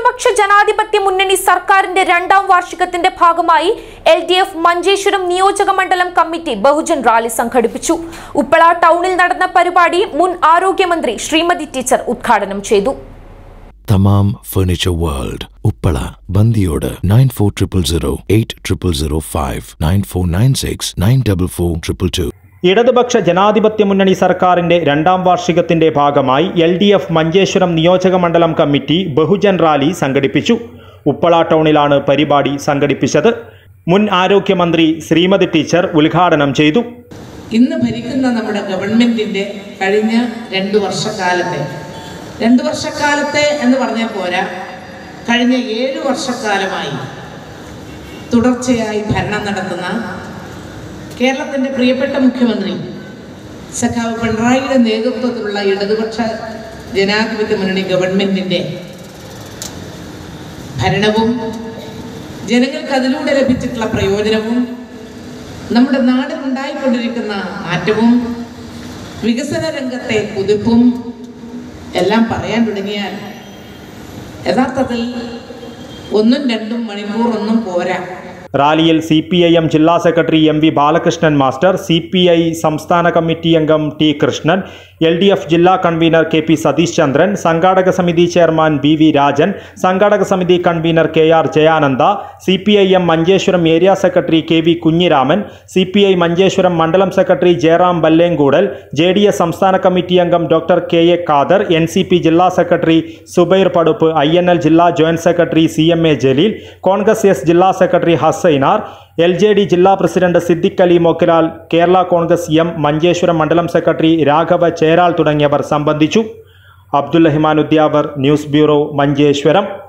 ഇടതുപക്ഷ ജനാധിപത്യ മുന്നണി സർക്കാരിന്റെ രണ്ടാം വാർഷികത്തിന്റെ ഭാഗമായി എൽ ഡി എഫ് മഞ്ചേശ്വരം നിയോജക മണ്ഡലം കമ്മിറ്റി ബഹുജൻ റാലി സംഘടിപ്പിച്ചു ഉപ്പള ടൗണിൽ നടന്ന പരിപാടി മുൻ ആരോഗ്യമന്ത്രി ശ്രീമതി ടീച്ചർ ഉദ്ഘാടനം ചെയ്തു Thamam furniture world Uppala Bandiyod nine four triple zero eight triple zero five nine four nine six nine double four triple two ഇടതുപക്ഷ ജനാധിപത്യ മുന്നണി സർക്കാരിന്റെ രണ്ടാം വാർഷികത്തിന്റെ ഭാഗമായി എൽ ഡി എഫ് മഞ്ചേശ്വരം നിയോജക മണ്ഡലം കമ്മിറ്റി ബഹുജൻ റാലി സംഘടിപ്പിച്ചു ഉപ്പള ടൗണിലാണ് പരിപാടി സംഘടിപ്പിച്ചത് മുൻ ആരോഗ്യമന്ത്രി ശ്രീമതി ടീച്ചർ ഉദ്ഘാടനം ചെയ്തു ഇന്ന് ഭരിക്കുന്ന നമ്മുടെ ഗവൺമെന്റിന്റെ കഴിഞ്ഞ രണ്ടു വർഷക്കാലത്തെ രണ്ടു വർഷക്കാലത്തെ എന്ന് പറഞ്ഞാൽ പോരാ കഴിഞ്ഞ ഏഴു വർഷക്കാലമായി തുടർച്ചയായി ഭരണം നടത്തുന്ന കേരളത്തിന്റെ പ്രിയപ്പെട്ട മുഖ്യമന്ത്രി സഖാവ് പിണറായിയുടെ നേതൃത്വത്തിലുള്ള ഇടതുപക്ഷ ജനാധിപത്യ മുന്നണി ഗവൺമെന്റിന്റെ ഭരണവും ജനങ്ങൾക്ക് അതിലൂടെ ലഭിച്ചിട്ടുള്ള പ്രയോജനവും നമ്മുടെ നാടിനുണ്ടായിക്കൊണ്ടിരിക്കുന്ന മാറ്റവും വികസന രംഗത്തെ കുതിപ്പും എല്ലാം പറയാൻ തുടങ്ങിയാൽ യഥാർത്ഥത്തിൽ ഒന്നും രണ്ടും മണിക്കൂറൊന്നും പോരാ റാലിയിൽ സി പി ഐ എം ജില്ലാ secretary M V Balakrishnan master C P I സംസ്ഥാന കമ്മിറ്റി അംഗം T Krishnan L D F ജില്ലാ convener K P Satheesh Chandran സംഘാടക സമിതി ചെയർമാൻ ബി വി രാജൻ സംഘാടക സമിതി convener K R Jayananda C P I M Manjeshwaram area secretary K V Kunhiraman C P I Manjeshwaram മണ്ഡലം secretary Jayaram Ballenkoodal J D S സംസ്ഥാന committee അംഗം doctor K A Khader N C P ജില്ലാ secretary Subair Paduppu I N L ജില്ലാ joint secretary C M A Jaleel Congress S ജില്ലാ secretary Hasainar L J D ജില്ലാ president Siddique Ali Mokkilal Kerala Congress M Manjeshwaram മണ്ഡലം secretary Raghava Cheral തുടങ്ങിയവർ സംബന്ധിച്ചു അബ്ദുൽ റഹ്മാൻ ഉദ്യാവർ ന്യൂസ് ബ്യൂറോ മഞ്ചേശ്വരം